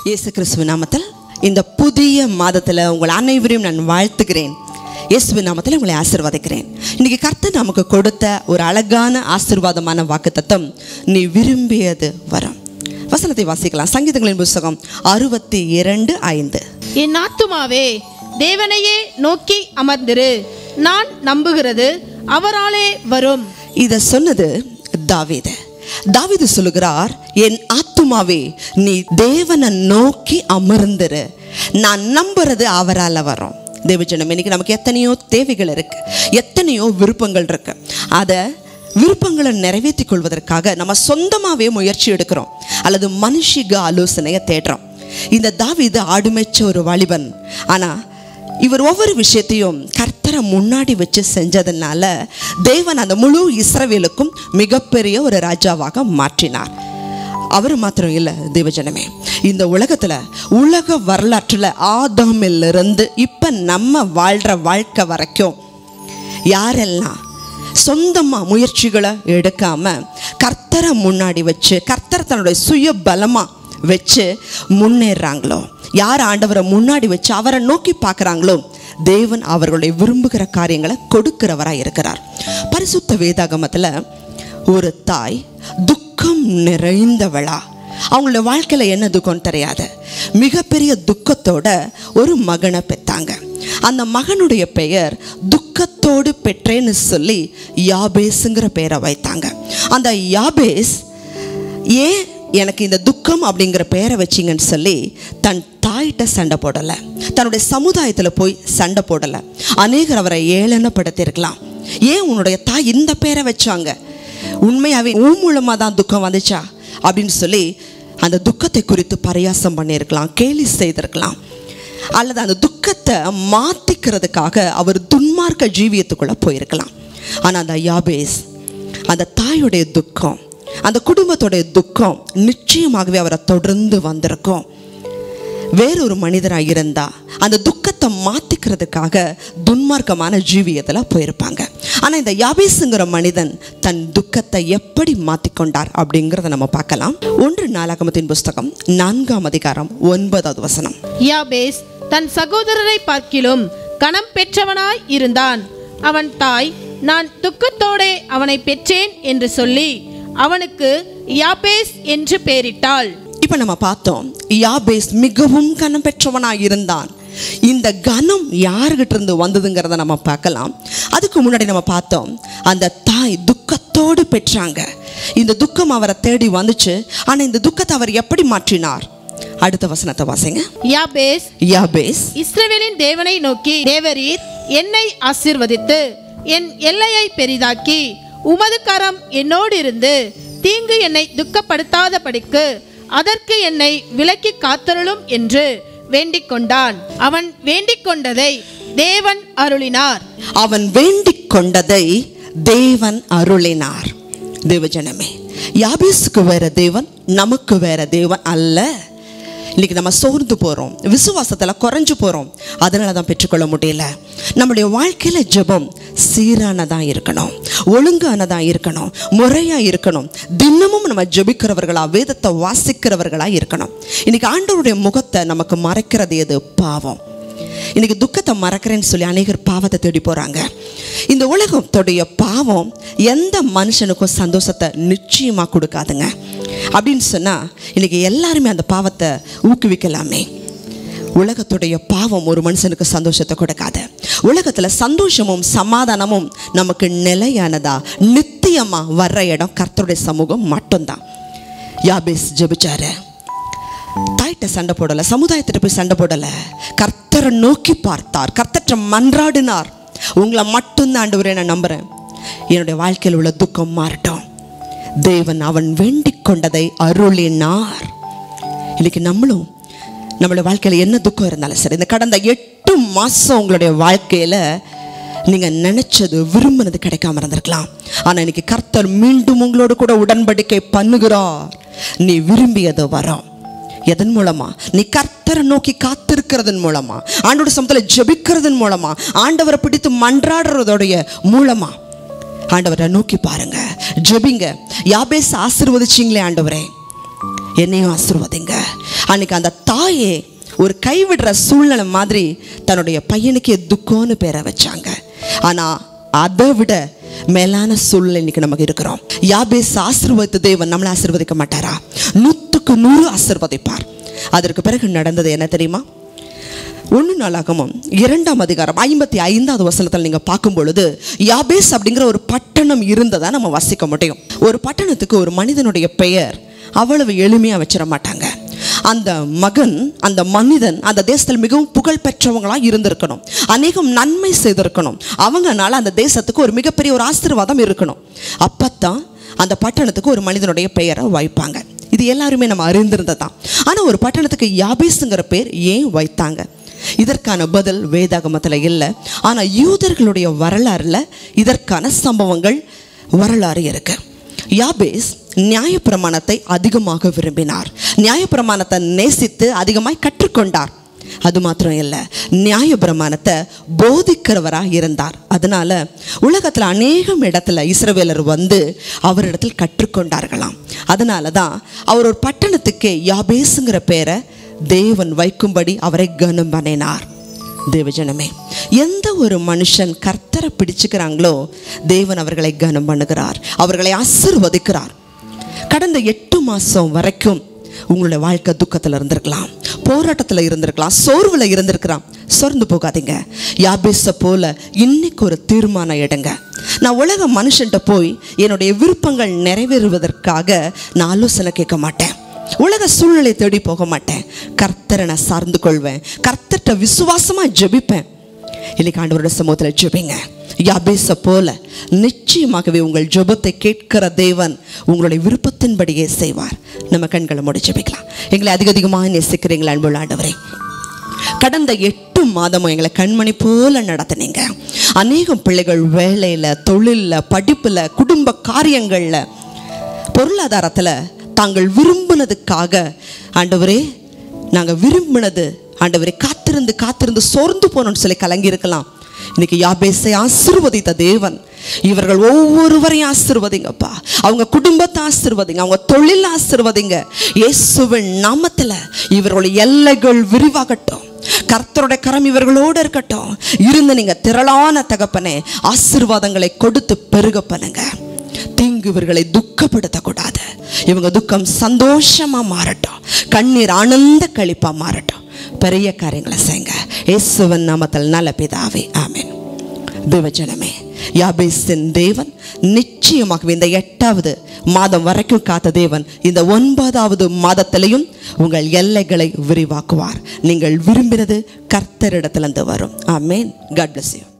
இயேசு கிறிஸ்துவ நாமத்தில் இந்த புதிய மாதத்தில் உங்கள் அனைவரையும் நான் வாழ்த்துகிறேன் இயேசுவின் நாமத்தில் உங்களை ஆசீர்வதிக்கிறேன் இன்னைக்கு கர்த்தர் நமக்கு கொடுத்த ஒரு அழகான ஆசீர்வாதமான வாக்குத்தத்தம் நீ விரும்பியது வரும் வசனத்தை வாசிக்கலாம் சங்கீதங்களின் புஸ்தகம் அறுபத்தி இரண்டு ஐந்து என் ஆத்துமாவே தேவனையே நோக்கி அமர்ந்திரு நான் நம்புகிறது அவராலே வரும் இதை சொன்னது தாவீது தாவீது சொல்லுகிறார் என் ஆத்துமாவே நீ தேவனை நோக்கி அமர்ந்திரு நான் நம்புறது அவரால் வரும் தேவஜனம் இன்னைக்கு நமக்கு எத்தனையோ தேவைகள் இருக்கு எத்தனையோ விருப்பங்கள் இருக்கு அதை விருப்பங்களை நிறைவேற்றிக் கொள்வதற்காக நம்ம சொந்தமாகவே முயற்சி எடுக்கிறோம் அல்லது மனுஷிக ஆலோசனையை தேடுறோம் இந்த தாவீது ஆடுமைச்ச ஒரு வாலிபன் ஆனால் இவர் ஒவ்வொரு விஷயத்தையும் கர்த்தரை முன்னாடி வச்சு செஞ்சதுனால தேவன் அந்த முழு இஸ்ரவேலுக்கும் மிகப்பெரிய ஒரு ராஜாவாக மாற்றினார் அவர் மாத்திரம் இல்லை தேவஜனமே இந்த உலகத்தில் உலக வரலாற்றில் ஆதாமிலிருந்து இப்போ நம்ம வாழ்கிற வாழ்க்கை வரைக்கும் யாரெல்லாம் சொந்தமாக முயற்சிகளை எடுக்காம கர்த்தரை முன்னாடி வச்சு கர்த்தர் தன்னுடைய சுய பலமாக வச்சு முன்னேறாங்களோ யார் ஆண்டவரை முன்னாடி வச்சு அவரை நோக்கி பார்க்குறாங்களோ தேவன் அவர்களுடைய விரும்புகிற காரியங்களை கொடுக்கிறவராக இருக்கிறார் பரிசுத்த வேதாகமத்தில் ஒரு தாய் துக்கம் நிறைந்தவளா அவங்களோட வாழ்க்கையில் என்ன துக்கம்னு தெரியாது மிகப்பெரிய துக்கத்தோட ஒரு மகனை பெற்றாங்க அந்த மகனுடைய பெயர் துக்கத்தோடு பெற்றேன்னு சொல்லி யாபேஸுங்கிற பெயரை வைத்தாங்க அந்த யாபேஸ் ஏன் எனக்கு இந்த துக்கம் அப்படிங்கிற பெயரை வச்சிங்கன்னு சொல்லி தன் தாயிட்ட சண்டை போடலை தன்னுடைய சமுதாயத்தில் போய் சண்டை போடலை அநேகர் அவரை ஏளனப்படுத்தியிருக்கலாம் ஏன் உன்னுடைய தாய் இந்த பேரை வச்சாங்க உண்மையாகவே உன் மூலமாக தான் துக்கம் வந்துச்சா அப்படின்னு சொல்லி அந்த துக்கத்தை குறித்து பரியாசம் பண்ணியிருக்கலாம் கேலி செய்திருக்கலாம் அல்லது அந்த துக்கத்தை மாற்றிக்கிறதுக்காக அவர் துன்மார்க்க ஜீவியத்துக்குள்ளே போயிருக்கலாம் ஆனால் அந்த யாபேஸ் அந்த தாயுடைய துக்கம் அந்த குடும்பத்துடைய துக்கம் நிச்சயமாகவே அவரை தொடர்ந்து வந்திருக்கும் வேறொரு மனிதராக இருந்தா அந்த துக்கத்தை மாற்றிக்கிறதுக்காக துன்மார்க்கமான ஜீவியத்தில் போயிருப்பாங்க ஆனால் இந்த யாபேஸுங்கிற மனிதன் தன் துக்கத்தை எப்படி மாற்றிக்கொண்டார் அப்படிங்கிறத நம்ம பார்க்கலாம் ஒன்று நாளாகமத்தின் புஸ்தகம் நான்காம் அதிகாரம் ஒன்பதாவது வசனம் யாபேஸ் தன் சகோதரரை பார்க்கிலும் கணம் பெற்றவனாய் இருந்தான் அவன் தாய் நான் துக்கத்தோடே அவனை பெற்றேன் என்று சொல்லி அவனுக்கு யாபேஸ் என்று பெயரிட்டாள் இப்போ நம்ம பார்த்தோம் யாபேஸ் மிகவும் கனம் பெற்றவனாக இருந்தான் இந்த கனம் யாருகிட்ட இருந்து வந்ததுங்கிறத நம்ம பார்க்கலாம் அதுக்கு முன்னாடி நம்ம பார்த்தோம் அந்த தாய் துக்கத்தோடு பெற்றாங்க இந்த துக்கம் அவரை தேடி வந்துச்சு ஆனால் இந்த துக்கத்தை அவர் எப்படி மாற்றினார் அடுத்த வசனத்தை வாசிங்க யாபேஸ் யாபேஸ் இஸ்ரவேலின் தேவனை நோக்கி தேவரீர் என்னை ஆசீர்வதித்து என் எல்லையை பெரிதாக்கி உமது கரம் என்னோடு இருந்து தீங்கு என்னை துக்கப்படுத்தாதபடிக்கு அதற்கு என்னை விலக்கி காத்தருளும் என்று வேண்டிக் கொண்டான் அவன் வேண்டிக் கொண்டதை தேவன் அருளினார் அவன் வேண்டிக் கொண்டதை தேவன் அருளினார் தேவஜனமே யாபேஸுக்கு வேற தேவன் நமக்கு வேற தேவன் அல்ல இன்னைக்கு நம்ம சோர்ந்து போகிறோம் விசுவாசத்தில் குறைஞ்சு போகிறோம் அதனால தான் பெற்றுக்கொள்ள முடியல நம்முடைய வாழ்க்கையில் ஜெபம் சீரானதாக இருக்கணும் ஒழுங்கானதாக இருக்கணும் முறையாக இருக்கணும் தினமும் நம்ம ஜெபிக்கிறவர்களா வேதத்தை வாசிக்கிறவர்களாக இருக்கணும் இன்னைக்கு ஆண்டவருடைய முகத்தை நமக்கு மறைக்கிறது எது பாவம் இன்னைக்கு துக்கத்தை மறக்கிறேன்னு சொல்லி அநேகர் பாவத்தை தேடி போகிறாங்க இந்த உலகத்துடைய பாவம் எந்த மனுஷனுக்கும் சந்தோஷத்தை நிச்சயமாக கொடுக்காதுங்க அப்படின்னு சொன்னால் இன்னைக்கு எல்லாருமே அந்த பாவத்தை ஊக்குவிக்கலாமே உலகத்துடைய பாவம் ஒரு மனுஷனுக்கு சந்தோஷத்தை கொடுக்காது உலகத்தில் சந்தோஷமும் சமாதானமும் நமக்கு நிலையானதா நித்தியமாக வர்ற இடம் கர்த்தருடைய சமூகம் மட்டும்தான் யாபேஸ் ஜெபிச்சாரு தாய்கிட்ட சண்டை போடலை சமுதாயத்திட்ட போய் சண்டை போடலை கர்த்தரை நோக்கி பார்த்தார் கர்த்தற்ற மன்றாடினார் உங்களை மட்டும்தான் ஆண்டவரே நான் நம்புகிறேன் என்னுடைய வாழ்க்கையில் உள்ள துக்கம் மாறட்டும் தேவன் அவன் வேண்டிக் கொண்டதை அருளினார் இன்னைக்கு நம்மளும் நம்மளுடைய வாழ்க்கையில் என்ன துக்கம் இருந்தாலும் சரி இந்த கடந்த எட்டு மாதம் உங்களுடைய வாழ்க்கையில் நீங்கள் நினச்சது விரும்பினது கிடைக்காம இருந்திருக்கலாம் ஆனால் இன்னைக்கு கர்த்தர் மீண்டும் உங்களோடு கூட உடன்படிக்கை பண்ணுகிறார் நீ விரும்பியது வரும் எதன் மூலமா நீ கர்த்தரை நோக்கி காத்திருக்கிறதன் மூலமா ஆண்டோட சமத்தில் ஜெபிக்கிறதன் மூலமா ஆண்டவரை பிடித்து மன்றாடுறதோடைய மூலமா ஆண்டவரை நோக்கி பாருங்க ஜெபிங்க யாபேஸ் ஆசீர்வதிச்சிங்களே ஆண்டவரே என்னையும் ஆசீர்வதிங்க அன்னைக்கு அந்த தாயே ஒரு கைவிடுற சூழ்நிலை மாதிரி தன்னுடைய பையனுக்கே துக்கம்னு பேரை வச்சாங்க ஆனா அதை விட மேலான சூழ்நிலை இன்னைக்கு நமக்கு இருக்கிறோம் யாபேஸ் ஆசீர்வதித்த தேவன் நம்மளை ஆசீர்வதிக்க மாட்டாரா நூற்றுக்கு நூறு ஆசீர்வதிப்பார் அதற்கு பிறகு நடந்தது என்ன தெரியுமா ஒன்று நாளாகமும் இரண்டாம் அதிகாரம் ஐம்பத்தி ஐந்தாவது வசனத்தில் நீங்கள் பார்க்கும் பொழுது யாபேஸ் அப்படிங்கிற ஒரு பட்டணம் இருந்ததா நம்ம வாசிக்க முடியும் ஒரு பட்டணத்துக்கு ஒரு மனிதனுடைய பெயர் அவ்வளவு எளிமையாக வச்சிட மாட்டாங்க அந்த மகன் அந்த மனிதன் அந்த தேசத்தில் மிகவும் புகழ் பெற்றவங்களாக இருந்திருக்கணும் அநேகம் நன்மை செய்திருக்கணும் அவங்கனால அந்த தேசத்துக்கு ஒரு மிகப்பெரிய ஒரு ஆசீர்வாதம் இருக்கணும் அப்பத்தான் அந்த பட்டணத்துக்கு ஒரு மனிதனுடைய பெயரை வைப்பாங்க இது எல்லாருமே நம்ம அறிந்திருந்ததான் ஆனால் ஒரு பட்டணத்துக்கு யாபேஸுங்கிற பேர் ஏன் வைத்தாங்க இதற்கான பதில் வேதாகமத்தில் இல்லை ஆனால் யூதர்களுடைய வரலாறுல இதற்கான சம்பவங்கள் வரலாறு இருக்கு யாபேஸ் நியாயப்பிரமாணத்தை அதிகமாக விரும்பினார் நியாயப்பிரமாணத்தை நேசித்து அதிகமாய் கற்றுக்கொண்டார் அது மாத்திரம் இல்லை நியாயப்பிரமாணத்தை போதிக்கிறவராக இருந்தார் அதனால உலகத்தில் அநேகம் இடத்துல இஸ்ரவேலர் வந்து அவரிடத்தில் கற்றுக்கொண்டார்களாம் அதனால தான் அவர் ஒரு பட்டணத்துக்கு யாபேஸுங்கிற பேரை தேவன் வைக்கும்படி அவரை கனம் பண்ணினார் தேவஜனமே எந்த ஒரு மனுஷன் கர்த்தரை பிடிச்சுக்கிறாங்களோ தேவன் அவர்களை கனம் பண்ணுகிறார் அவர்களை ஆசிர்வதிக்கிறார் கடந்த எட்டு மாதம் வரைக்கும் உங்களுடைய வாழ்க்கை துக்கத்தில் இருந்திருக்கலாம் போராட்டத்தில் இருந்திருக்கலாம் சோர்வில் இருந்திருக்கலாம் சோர்ந்து போகாதீங்க யாபேஸை போல இன்னைக்கு ஒரு தீர்மானம் எடுங்க நான் உலக மனுஷன்ட்ட போய் என்னுடைய விருப்பங்கள் நிறைவேறுவதற்காக நான் ஆலோசனை கேட்க மாட்டேன் உலக சூழ்நிலை தேடி போக மாட்டேன் கர்த்தரை நான் சார்ந்து கொள்வேன் கர்த்தர்கிட்ட விசுவாசமாக ஜெபிப்பேன் இன்னைக்கு ஆண்டவரோட சமூகத்தில் ஜெபிங்க யாபேச போல நிச்சயமாகவே உங்கள் ஜெபத்தை கேட்கிற தேவன் உங்களுடைய விருப்பத்தின்படியே செய்வார் நம்ம கண்களை மூடி ஜெபிக்கலாம் எங்களை அதிக அதிகமாக நேசிக்கிறீங்களா அன்புள்ள ஆண்டவரே கடந்த எட்டு மாதமும் எங்களை கண்மணி போல நடத்துனீங்க அநேகம் பிள்ளைகள் வேலையில் தொழிலில் படிப்பில் குடும்ப காரியங்களில் பொருளாதாரத்தில் தாங்கள் விரும்பினதுக்காக ஆண்டவரே நாங்கள் விரும்பினது ஆண்டவரே காத்திருந்து காத்திருந்து சோர்ந்து போனோம்னு சொல்லி கலங்கி இருக்கலாம் இன்னைக்கு யாபேசை ஆசிர்வதித்த தேவன் இவர்கள் ஒவ்வொருவரையும் ஆசிர்வதிங்கப்பா அவங்க குடும்பத்தை ஆசிர்வதிங்க அவங்க தொழில் ஆசிர்வதிங்க இயேசுவின் நாமத்தில் இவர்களுடைய எல்லைகள் விரிவாகட்டும் கர்த்தருடைய கரம் இவர்களோடு இருக்கட்டும் இருந்து நீங்க திரளான தகப்பனே ஆசிர்வாதங்களை கொடுத்து பெருக பண்ணுங்க தீங்கு இவர்களை துக்கப்படுத்தக்கூடாது இவங்க துக்கம் சந்தோஷமா மாறட்டும் கண்ணீர் ஆனந்த கழிப்பா மாறட்டும் பெரிய காரியங்களை செய்யுங்க இயேசுவன் நாமத்தில் நல்ல பிதாவே ஆமென் தேவஜனமே யாபேசின் தேவன் நிச்சயமாகவே இந்த எட்டாவது மாதம் வரைக்கும் காத்த தேவன் இந்த ஒன்பதாவது மாதத்திலையும் உங்கள் எல்லைகளை விரிவாக்குவார் நீங்கள் விரும்பினது கர்த்தரிடத்திலிருந்து வரும் ஆமேன் காட் bless you